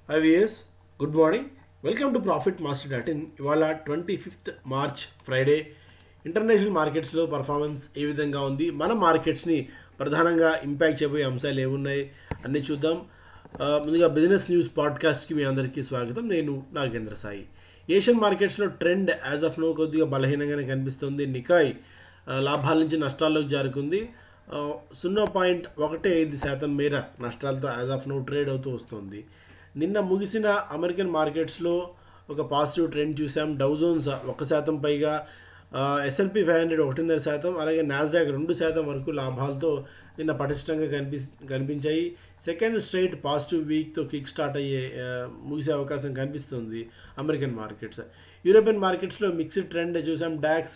five years good morning welcome to profit master dot in ఇవాళ twenty fifth March Friday international మార్కెట్స్లో performance ఏ విధంగా ఉంది మన మార్కెట్స్ని ప్రధానంగా ఇంపాక్ట్ చేయబోయే అంశాలు ఏమున్నాయి అన్నీ చూద్దాం ఆ, ముందుగా బిజినెస్ న్యూస్ పాడ్కాస్ట్కి మీ అందరికీ స్వాగతం నేను నాగేంద్ర సాయి ఏషియన్ మార్కెట్స్లో ట్రెండ్ యాజ్ ఆఫ్ నో కొద్దిగా బలహీనంగానే కనిపిస్తుంది నికాయ్ ఆ, లాభాల నుంచి నష్టాల్లోకి జారుకుంది ఆ, సున్నా పాయింట్ ఒకటి ఐదు శాతం మేర నష్టాలతో యాజ్ ఆఫ్ నో ట్రేడ్ అవుతూ వస్తుంది నిన్న ముగిసిన అమెరికన్ మార్కెట్స్లో ఒక పాజిటివ్ ట్రెండ్ చూసాం డౌజోన్స్ ఒక శాతం పైగా ఎస్ఎల్పి ఫైవ్ హండ్రెడ్ ఒకటిన్నర శాతం అలాగే నాస్డాక్ రెండు శాతం వరకు లాభాలతో నిన్న పటిష్టంగా కనిపి కనిపించాయి సెకండ్ స్ట్రైట్ పాజిటివ్ వీక్తో కిక్ స్టార్ట్ అయ్యే ఆ, ముగిసే అవకాశం కనిపిస్తుంది అమెరికన్ మార్కెట్స్ యూరోపియన్ మార్కెట్స్లో మిక్స్డ్ ట్రెండ్ చూసాం డాక్స్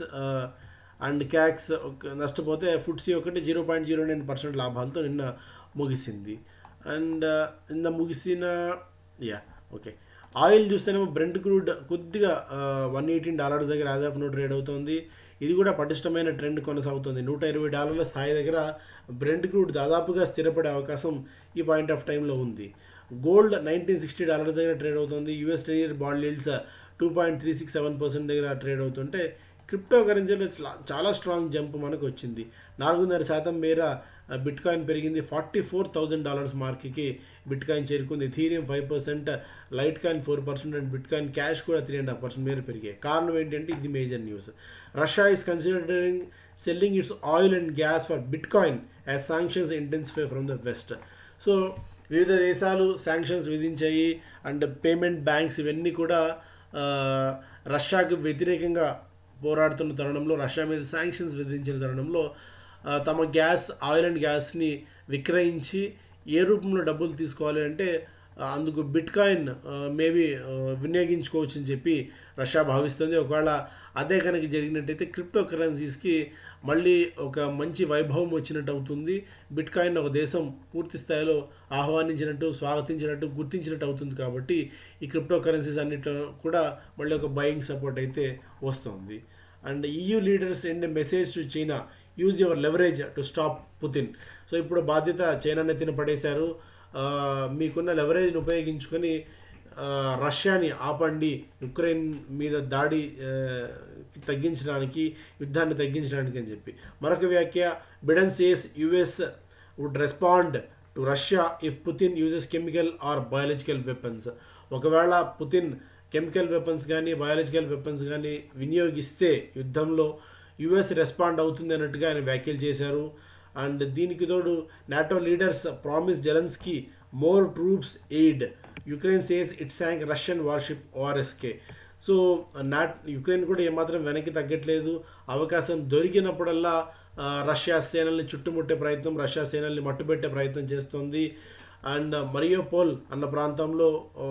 అండ్ క్యాక్స్ ఒక- నష్టపోతే ఫుడ్సీ ఒకటి zero point zero nine percent లాభాలతో నిన్న ముగిసింది అండ్ నిన్న ముగిసిన యా ఓకే ఆయిల్ చూస్తేనేమో బ్రెంట్ క్రూడ్ కొద్దిగా వన్ ఎయిటీన్ డాలర్స్ దగ్గర యాజ్ ఆఫ్ నో ట్రేడ్ అవుతుంది ఇది కూడా పటిష్టమైన ట్రెండ్ కొనసాగుతుంది నూట ఇరవై డాలర్ల స్థాయి దగ్గర బ్రెంట్ క్రూడ్ దాదాపుగా స్థిరపడే అవకాశం ఈ పాయింట్ ఆఫ్ టైంలో ఉంది గోల్డ్ నైన్టీన్ సిక్స్టీ డాలర్స్ దగ్గర ట్రేడ్ అవుతుంది US treasury bond yields two point three six seven percent దగ్గర ట్రేడ్ అవుతుంటే క్రిప్టో కరెన్సీలో చలా- చాలా స్ట్రాంగ్ జంప్ మనకు వచ్చింది నాలుగున్నర శాతం మేర బిట్ కాయిన్ పెరిగింది ఫార్టీ ఫోర్ థౌజండ్ డాలర్స్ మార్క్కి బిట్ కాయిన్ చేరుకుంది Ethereum five percent litecoin four percent and bitcoin cash కూడా త్రీ అండ్ హాఫ్ పర్సెంట్ మేర పెరిగాయి కారణం ఏంటంటే ఇది major news Russia is considering selling its oil and gas for bitcoin as sanctions intensify from the west so వివిధ దేశాలు sanctions విధించాయి and payment banks ఇవన్నీ కూడా ఆ, రష్యాకు వ్యతిరేకంగా పోరాడుతున్న తరుణంలో రష్యా మీద శాంక్షన్స్ విధించిన తరుణంలో ఆ, తమ గ్యాస్ ఆయిల్ అండ్ గ్యాస్ని విక్రయించి ఏ రూపంలో డబ్బులు తీసుకోవాలి అంటే ఆ, అందుకు బిట్ కాయిన్ మేబీ వినియోగించుకోవచ్చు అని చెప్పి రష్యా భావిస్తుంది ఒకవేళ అదే కనుక జరిగినట్టయితే క్రిప్టో కరెన్సీస్కి మళ్ళీ ఒక మంచి వైభవం వచ్చినట్టు అవుతుంది బిట్ కాయిన్ ఒక దేశం పూర్తి స్థాయిలో ఆహ్వానించినట్టు స్వాగతించినట్టు గుర్తించినట్టు అవుతుంది కాబట్టి ఈ క్రిప్టో కరెన్సీస్ అన్నిట్లో కూడా మళ్ళీ ఒక బయింగ్ సపోర్ట్ అయితే వస్తుంది and EU leaders and message to China use your leverage to stop Putin so ఇప్పుడు బాధ్యత చైనా నెత్తిన పడేశారు ఆ, మీకున్న లెవరేజ్ని ఉపయోగించుకొని ఆ, రష్యాని ఆపండి యుక్రెయిన్ మీద దాడి ఆ, తగ్గించడానికి యుద్ధాన్ని తగ్గించడానికి అని చెప్పి మరొక వ్యాఖ్య Biden says US would respond to Russia if Putin uses chemical or biological weapons ఒకవేళ పుతిన్ కెమికల్ వెపన్స్ కానీ బయాలజికల్ వెపన్స్ కానీ వినియోగిస్తే యుద్ధంలో యుఎస్ రెస్పాండ్ అవుతుంది అన్నట్టుగా ఆయన వ్యాఖ్యలు చేశారు అండ్ దీనికి తోడు NATO leaders promise Zelensky more troops aid Ukraine says it sank Russian warship Orsk so not Ukraine కూడా ఏమాత్రం వెనక్కి తగ్గట్లేదు అవకాశం దొరికినప్పుడల్లా ఆ, రష్యా సేనల్ని చుట్టుముట్టే ప్రయత్నం రష్యా సేనల్ని మట్టుబెట్టే ప్రయత్నం చేస్తుంది అండ్ మరియోపోల్ అన్న ప్రాంతంలో ఆ,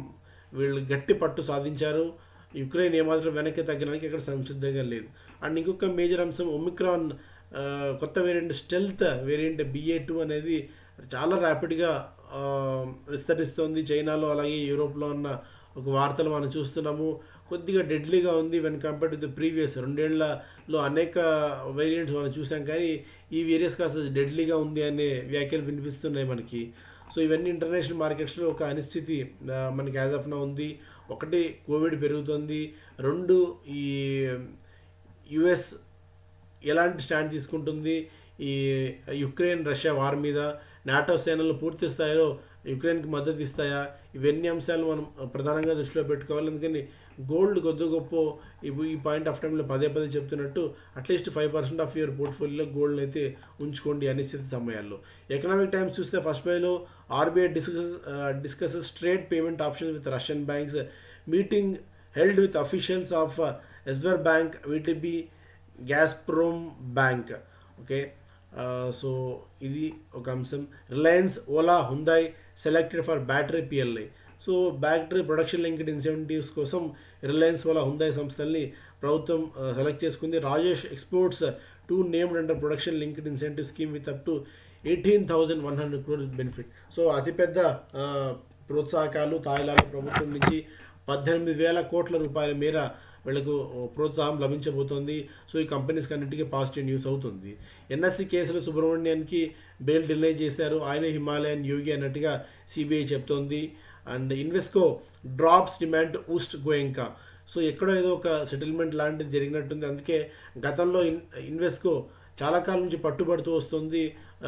వీళ్ళు గట్టి పట్టు సాధించారు యుక్రెయిన్ ఏమాత్రం వెనక్కి తగ్గడానికి ఇక్కడ సంసిద్ధంగా లేదు అండ్ ఇంకొక మేజర్ అంశం ఒమిక్రాన్ ఆ, కొత్త variant stealth variant BA two అనేది చాలా ర్యాపిడ్గా ఆ, విస్తరిస్తోంది చైనాలో అలాగే యూరోప్లో ఉన్న ఒక వార్తలు మనం చూస్తున్నాము కొద్దిగా డెడ్లీగా ఉంది when compare to the previous రెండేళ్లలో అనేక వేరియంట్స్ మనం చూసాం కానీ ఈ వేరియస్ కాస్త డెడ్లీగా ఉంది అనే వ్యాఖ్యలు వినిపిస్తున్నాయి మనకి సో ఇవన్నీ ఇంటర్నేషనల్ మార్కెట్స్లో ఒక అనిశ్చితి ఆ, మనకి యాజ్ ఆఫ్ నా ఉంది ఒకటి కోవిడ్ పెరుగుతుంది రెండు ఈ యుఎస్ ఎలాంటి స్టాండ్ తీసుకుంటుంది ఈ యుక్రెయిన్ రష్యా వార్ మీద నాటో సేనలు పూర్తి స్థాయిలో యుక్రెయిన్కి మద్దతు ఇస్తాయా ఇవన్నీ అంశాలు మనం ప్రధానంగా దృష్టిలో పెట్టుకోవాలి అందుకని గోల్డ్ కొద్ది గొప్ప ఇప్పు- ఈ పాయింట్ ఆఫ్ టైంలో పదే పదే చెప్తున్నట్టు at least five percent of your పోర్ట్ఫోలియోలో గోల్డ్ అయితే ఉంచుకోండి అనిశ్చిత సమయాల్లో ఎకనామిక్ టైమ్స్ చూస్తే ఫస్ట్ బైలో RBI discuss discusses trade payment options with Russian banks meeting held with officials of Sber bank VTB Gazprom bank okay so ఇది ఒక అంశం Reliance Ola Hyundai selected for battery PLI so battery production linked incentives కోసం Reliance Ola Hyundai సంస్థల్ని ప్రభుత్వం select చేసుకుంది Rajesh Exports two named under production linked incentive scheme with up to eighteen thousand one hundred crores benefit so అతిపెద్ద ఆ, ప్రోత్సాహకాలు తాయిలాలు ప్రభుత్వం నుంచి పద్దెనిమిది వేల కోట్ల రూపాయల మేర వీళ్ళకు ప్రోత్సాహం లభించబోతోంది సో ఈ కంపెనీస్కి అన్నింటికీ పాజిటివ్ న్యూస్ అవుతుంది ఎన్ఎస్సి కేసులో సుబ్రహ్మణ్యానికి బెయిల్ డిలే చేశారు ఆయన హిమాలయన్ యోగి అన్నట్టుగా సిబిఐ చెప్తోంది and Invesco drops demand oust Goenka so ఎక్కడో ఏదో ఒక సెటిల్మెంట్ లాంటిది జరిగినట్టుంది అందుకే గతంలో ఇన్ ఇన్వెస్కో చాలా కాలం నుంచి పట్టుబడుతూ వస్తుంది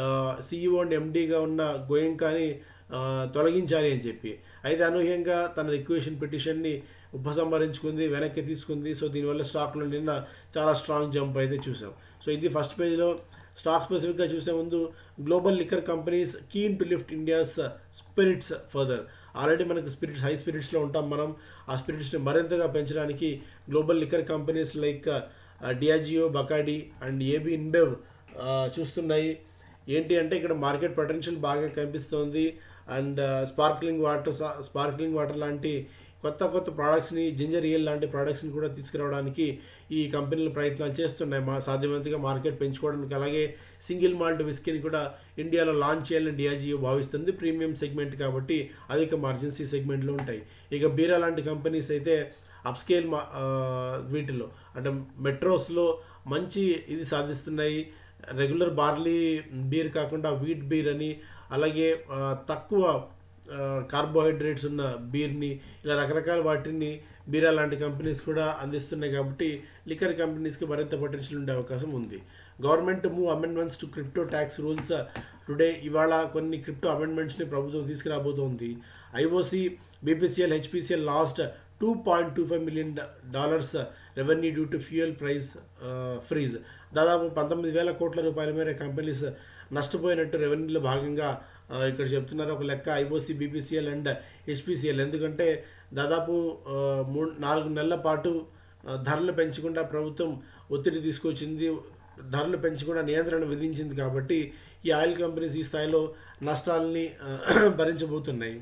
సీఈఓ అండ్ ఎండీగా ఉన్న గోయంకాని ఆ, తొలగించాలి అని చెప్పి అయితే అనూహ్యంగా తన రిక్వెషన్ పిటిషన్ని ఉపసంహరించుకుంది వెనక్కి తీసుకుంది సో దీనివల్ల స్టాక్లో నిన్న చాలా స్ట్రాంగ్ జంప్ అయితే చూసాం సో ఇది ఫస్ట్ పేజ్లో స్టాక్ స్పెసిఫిక్గా చూసే ముందు global liquor companies keen to lift India's spirits further already మనకు స్పిరిట్స్ హై స్పిరిట్స్లో ఉంటాం మనం ఆ స్పిరిట్స్ని మరింతగా పెంచడానికి global liquor companies like Diageo Bacardi and AB InBev చూస్తున్నాయి ఏంటి అంటే ఇక్కడ మార్కెట్ పొటెన్షియల్ బాగా కనిపిస్తోంది and sparkling water sparkling water లాంటి కొత్త కొత్త ప్రోడక్ట్స్ని జింజర్ ఇయల్ లాంటి ప్రోడక్ట్స్ని కూడా తీసుకురావడానికి ఈ కంపెనీలు ప్రయత్నాలు చేస్తున్నాయి మా సాధ్యమైనంతగా మార్కెట్ పెంచుకోవడానికి అలాగే సింగిల్ మాల్ట్ విస్కీని కూడా ఇండియాలో లాంచ్ చేయాలని డియాజియో భావిస్తుంది ప్రీమియం సెగ్మెంట్ కాబట్టి అధిక మార్జిన్స్ ఈ సెగ్మెంట్లో ఉంటాయి ఇక బీరా లాంటి కంపెనీస్ అయితే అప్స్కేల్ మా ఆ, వీటిలో అంటే మెట్రోస్లో మంచి ఇది సాధిస్తున్నాయి రెగ్యులర్ బార్లీ బీర్ కాకుండా వీట్ బీర్ అని అలాగే ఆ, తక్కువ కార్బోహైడ్రేట్స్ ఉన్న బీర్ని ఇలా రకరకాల వాటిని బీరా లాంటి కంపెనీస్ కూడా అందిస్తున్నాయి కాబట్టి లిక్కర్ కంపెనీస్కి మరింత పొటెన్షియల్ ఉండే అవకాశం ఉంది government move amendments to crypto tax rules today ఇవాళ కొన్ని క్రిప్టో అమెండ్మెంట్స్ని ప్రభుత్వం తీసుకురాబోతోంది IOC BPCL HPCL last two point two five million dollars revenue due to fuel price freeze దాదాపు పంతొమ్మిది వేల కోట్ల రూపాయల మేర కంపెనీస్ నష్టపోయినట్టు రెవెన్యూలో భాగంగా ఆ, ఇక్కడ చెప్తున్నారు ఒక లెక్క ఐఓసి బీపీసీఎల్ అండ్ హెచ్పిసిఎల్ ఎందుకంటే దాదాపు ఆ, మూడు నాలుగు నెలల పాటు ఆ, ధరలు పెంచకుండా ప్రభుత్వం ఒత్తిడి తీసుకొచ్చింది ధరలు పెంచకుండా నియంత్రణ విధించింది కాబట్టి ఈ ఆయిల్ కంపెనీస్ ఈ స్థాయిలో నష్టాలని ఆ, భరించబోతున్నాయి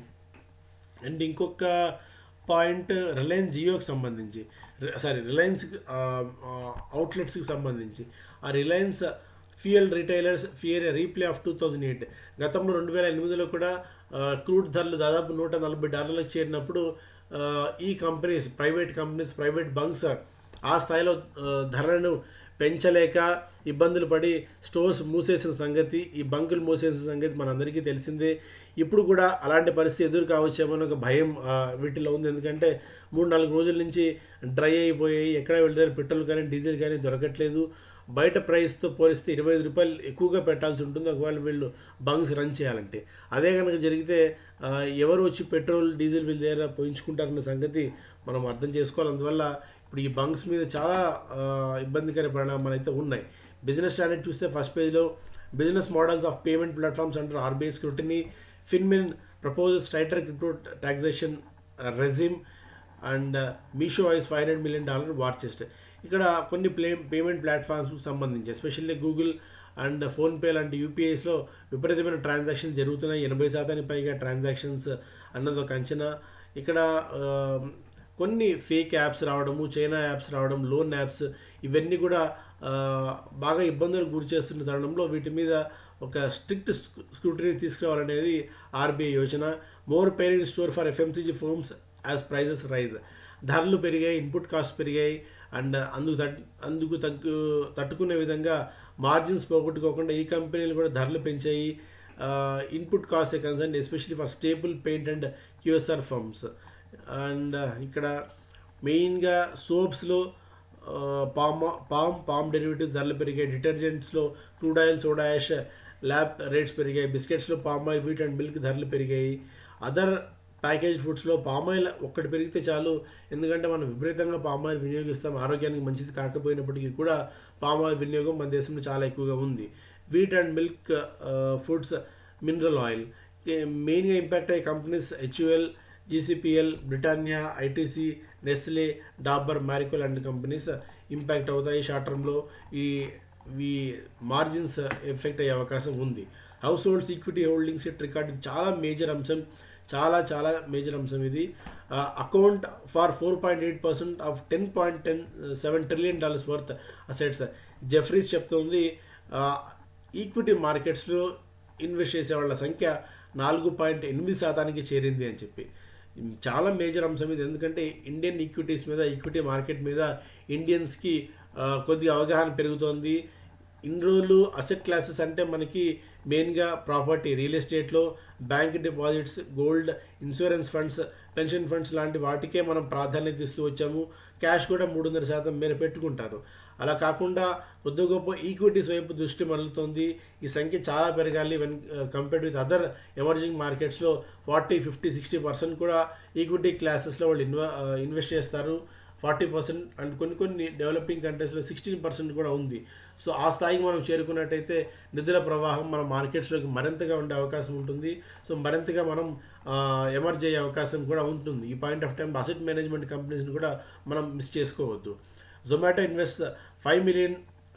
అండ్ ఇంకొక పాయింట్ రిలయన్స్ జియోకి సంబంధించి సారీ రిలయన్స్ అవుట్లెట్స్కి సంబంధించి ఆ Reliance fuel retailers fear replay of two thousand eight గతంలో రెండు వేల ఎనిమిదిలో కూడా క్రూడ్ ధరలు దాదాపు నూట నలభై డాలర్లకు చేరినప్పుడు ఆ, ఈ companies private companies private bunks ఆ స్థాయిలో ఆ, ధరలను పెంచలేక ఇబ్బందులు పడి స్టోర్స్ మూసేసిన సంగతి ఈ బంకులు మూసేసిన సంగతి మనందరికీ తెలిసిందే ఇప్పుడు కూడా అలాంటి పరిస్థితి ఎదురు కావచ్చేమో అని ఒక భయం ఆ, వీటిలో ఉంది ఎందుకంటే మూడు నాలుగు రోజుల నుంచి డ్రై అయిపోయాయి ఎక్కడ వెళ్తే పెట్రోల్ కానీ డీజిల్ కానీ దొరకట్లేదు బయట ప్రైస్తో పోలిస్తే ఇరవై ఐదు రూపాయలు ఎక్కువగా పెట్టాల్సి ఉంటుంది ఒకవేళ వీళ్ళు బంక్స్ రన్ చేయాలంటే అదే కనుక జరిగితే ఆ, ఎవరు వచ్చి పెట్రోల్ డీజిల్ వీళ్ళ దగ్గర పోయించుకుంటారన్న సంగతి మనం అర్థం చేసుకోవాలి అందువల్ల ఇప్పుడు ఈ బంక్స్ మీద చాలా ఆ, ఇబ్బందికర పరిణామాలు అయితే ఉన్నాయి బిజినెస్ స్టాండర్డ్ చూస్తే ఫస్ట్ పేజ్లో business models of payment platforms under RBI scrutiny FinMin proposes tighter crypto taxation regime and Meesho eyes five hundred million dollar war chest ఇక్కడ కొన్ని ప్లే పేమెంట్ ప్లాట్ఫామ్స్కి సంబంధించి ఎస్పెషల్లీ గూగుల్ అండ్ ఫోన్పే లాంటి యూపీఐస్లో విపరీతమైన transaction జరుగుతున్నాయి ఎనభై శాతానికి పైగా ట్రాన్సాక్షన్స్ అన్నది ఒక అంచనా ఇక్కడ ఆ, కొన్ని ఫేక్ యాప్స్ రావడము చైనా యాప్స్ రావడం లోన్ యాప్స్ ఇవన్నీ కూడా ఆ, బాగా ఇబ్బందులకు గురి చేస్తున్న తరుణంలో వీటి మీద ఒక స్ట్రిక్ట్ స్క్రూటనీ తీసుకురావాలనేది ఆర్బీఐ యోచన more parent store for FMCG firms as prices rise ధరలు పెరిగాయి ఇన్పుట్ కాస్ట్ పెరిగాయి అండ్ అందుకు తట్ అందుకు తగ్గు తట్టుకునే విధంగా మార్జిన్స్ పోగొట్టుకోకుండా ఈ కంపెనీలు కూడా ధరలు పెంచాయి input cost concern especially for stable paint and QSR firms and ఇక్కడ మెయిన్గా సోప్స్లో పామ్ పామ్ పామ్ డెరివేటివ్స్ ధరలు పెరిగాయి డిటర్జెంట్స్లో crude oil soda ash lab rates పెరిగాయి బిస్కెట్స్లో palm oil wheat and milk ధరలు పెరిగాయి అదర్ ప్యాకేజ్ ఫుడ్స్లో పామ్ ఆయిల్ ఒక్కటి పెరిగితే చాలు ఎందుకంటే మనం విపరీతంగా పామ్ ఆయిల్ వినియోగిస్తాం ఆరోగ్యానికి మంచిది కాకపోయినప్పటికీ కూడా పామ్ ఆయిల్ వినియోగం మన దేశంలో చాలా ఎక్కువగా ఉంది wheat and milk foods mineral oil మెయిన్గా ఇంపాక్ట్ అయ్యే companies HUL GCPL Britannia ITC Nestle Dabur Marico and companies impact అవుతాయి షార్ట్ టర్మ్లో ఈ ఈ మార్జిన్స్ ఎఫెక్ట్ అయ్యే అవకాశం ఉంది households equity holdings record ఇది చాలా మేజర్ అంశం చాలా చాలా మేజర్ అంశం ఇది account for four point eight percent of ten point ten seven trillion dollars worth assets Jefferies చెప్తుంది ఈక్విటీ మార్కెట్స్లో ఇన్వెస్ట్ చేసే వాళ్ళ సంఖ్య నాలుగు పాయింట్ ఎనిమిది శాతానికి చేరింది అని చెప్పి చాలా మేజర్ అంశం ఇది ఎందుకంటే ఇండియన్ ఈక్విటీస్ మీద ఈక్విటీ మార్కెట్ మీద ఇండియన్స్కి ఆ, కొద్దిగా అవగాహన పెరుగుతోంది ఇన్ని రోజులు అసెట్ క్లాసెస్ అంటే మనకి మెయిన్గా ప్రాపర్టీ రియల్ ఎస్టేట్లో bank deposits gold insurance funds pension funds లాంటి వాటికే మనం ప్రాధాన్యత ఇస్తూ వచ్చాము క్యాష్ కూడా మూడున్నర శాతం మేర పెట్టుకుంటారు అలా కాకుండా కొద్ది గొప్ప ఈక్విటీస్ వైపు దృష్టి మరలుతోంది ఈ సంఖ్య చాలా పెరగాలి when compared with other emerging మార్కెట్స్లో ఫార్టీ ఫిఫ్టీ సిక్స్టీ పర్సెంట్ కూడా ఈక్విటీ క్లాసెస్లో వాళ్ళు ఇన్వ ఇన్వెస్ట్ చేస్తారు ఫార్టీ పర్సెంట్ అండ్ కొన్ని కొన్ని డెవలపింగ్ కంట్రీస్లో సిక్స్టీన్ పర్సెంట్ కూడా ఉంది సో ఆ స్థాయికి మనం చేరుకున్నట్టయితే నిధుల ప్రవాహం మన మార్కెట్స్లోకి మరింతగా ఉండే అవకాశం ఉంటుంది సో మరింతగా మనం ఎమర్జ్ అయ్యే అవకాశం కూడా ఉంటుంది ఈ point of time asset management కంపెనీస్ని కూడా మనం మిస్ చేసుకోవద్దు Zomato invest five million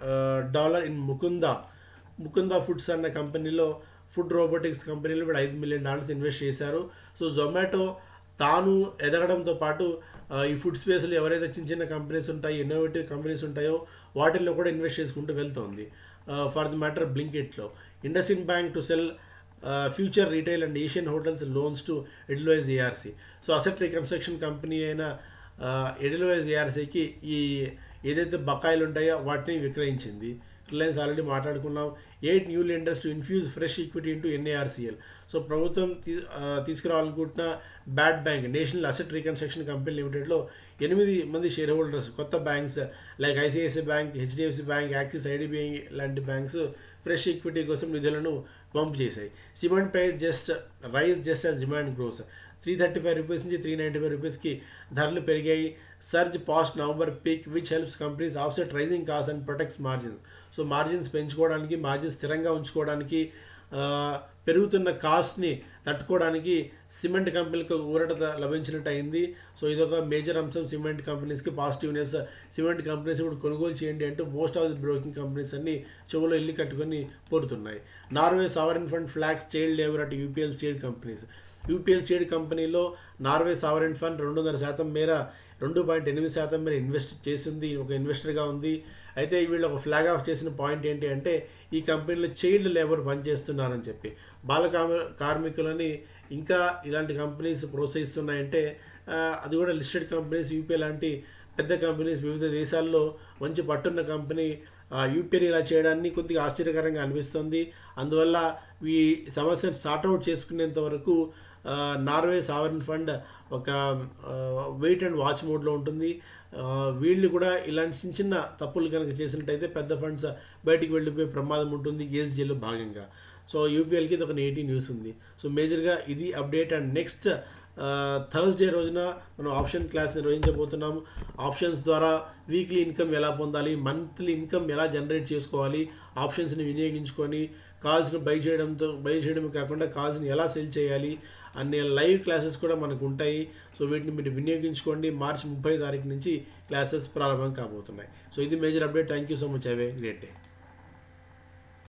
dollar in Mukunda Mukunda Foods అన్న కంపెనీలో ఫుడ్ రోబోటిక్స్ కంపెనీలో కూడా ఐదు మిలియన్ డాలర్స్ ఇన్వెస్ట్ చేశారు సో జొమాటో తాను ఎదగడంతో పాటు ఆ, ఈ ఫుడ్ స్పేస్లో ఎవరైతే చిన్న చిన్న కంపెనీస్ ఉంటాయో ఇన్నోవేటివ్ కంపెనీస్ ఉంటాయో వాటిల్లో కూడా ఇన్వెస్ట్ చేసుకుంటూ వెళ్తోంది ఫర్ ది మ్యాటర్ బ్లింకెట్లో IndusInd bank to sell Future Retail and Asian Hotels loans to Edelweiss ARC so asset reconstruction company అయిన ఎడిలోయిజ్ ఏఆర్సీకి ఈ ఏదైతే బకాయిలు ఉంటాయో వాటిని విక్రయించింది రిలయన్స్ ఆల్రెడీ మాట్లాడుకున్నాం eight new lenders to infuse fresh equity into NARCL so ప్రభుత్వం తీ- ఆ, తీసుకురావాలనుకుంటున్న bad bank National Asset Reconstruction Company లిమిటెడ్లో ఎనిమిది మంది షేర్ హోల్డర్స్ కొత్త banks like ICICI bank HDFC bank axis IDBI లాంటి బ్యాంక్స్ ఫ్రెష్ ఈక్విటీ కోసం నిధులను పంప్ చేశాయి cement price just rise just as demand grows three thirty five rupees నుంచి three ninety five రూపీస్కి ధరలు పెరిగాయి surge past November peak which helps companies offset rising cost and protects margin so margins పెంచుకోవడానికి margins స్థిరంగా ఉంచుకోవడానికి ఆ, పెరుగుతున్న కాస్ట్ని తట్టుకోవడానికి cement కంపెనీలకు ఊరట ద- లభించినట్టు అయింది సో ఇదొక మేజర్ అంశం సిమెంట్ కంపెనీస్కి పాజిటివ్నెస్ సిమెంట్ కంపెనీస్ ఇప్పుడు కొనుగోలు చేయండి అంటూ most of the broking companies అన్ని చెవులో ఇల్లు కట్టుకొని పోరుతున్నాయి Norway sovereign fund flags child labour at UPL seed companies UPL seed కంపెనీలో నార్వే సావరెన్ ఫండ్ రెండున్నర శాతం మేర రెండు పాయింట్ ఎనిమిది శాతం మేర ఇన్వెస్ట్ చేసింది ఒక ఇన్వెస్టర్గా ఉంది అయితే వీళ్ళు ఒక ఫ్లాగ్ ఆఫ్ చేసిన పాయింట్ ఏంటి అంటే ఈ కంపెనీలో చైల్డ్ లేబర్ పనిచేస్తున్నారని చెప్పి బాల కామ- కార్మికులని ఇంకా ఇలాంటి కంపెనీస్ ప్రోత్సహిస్తున్నాయంటే ఆ, అది కూడా లిస్టెడ్ కంపెనీస్ యూపీ లాంటి పెద్ద కంపెనీస్ వివిధ దేశాల్లో మంచి పట్టున్న కంపెనీ యూపీని ఇలా చేయడాన్ని కొద్దిగా ఆశ్చర్యకరంగా అనిపిస్తుంది అందువల్ల ఈ సమస్యను సార్ట్అవుట్ చేసుకునేంత వరకు ఆ, నార్వే సావరన్ ఫండ్ ఒక వెయిట్ అండ్ వాచ్ మోడ్లో ఉంటుంది ఆ, వీళ్ళు కూడా ఇలాంటి చిన్న చిన్న తప్పులు కనుక చేసినట్టయితే పెద్ద ఫండ్స్ బయటికి వెళ్ళిపోయే ప్రమాదం ఉంటుంది ఏఎస్జీలో భాగంగా సో యూపీఎల్కి ఇది ఒక నెగిటివ్ న్యూస్ ఉంది సో మేజర్గా ఇది అప్డేట్ అండ్ నెక్స్ట్ థర్స్డే రోజున మనం ఆప్షన్ క్లాస్ నిర్వహించబోతున్నాము ఆప్షన్స్ ద్వారా వీక్లీ ఇన్కమ్ ఎలా పొందాలి మంత్లీ ఇన్కమ్ ఎలా జనరేట్ చేసుకోవాలి ఆప్షన్స్ని వినియోగించుకొని కాల్స్ని బై చేయడంతో బై చేయడమే కాకుండా కాల్స్ని ఎలా సెల్ చేయాలి అనే లైవ్ క్లాసెస్ కూడా మనకు ఉంటాయి సో వీటిని మీరు వినియోగించుకోండి మార్చి ముప్పై తారీఖు నుంచి క్లాసెస్ ప్రారంభం కాబోతున్నాయి సో ఇది major update thank you so much have a great day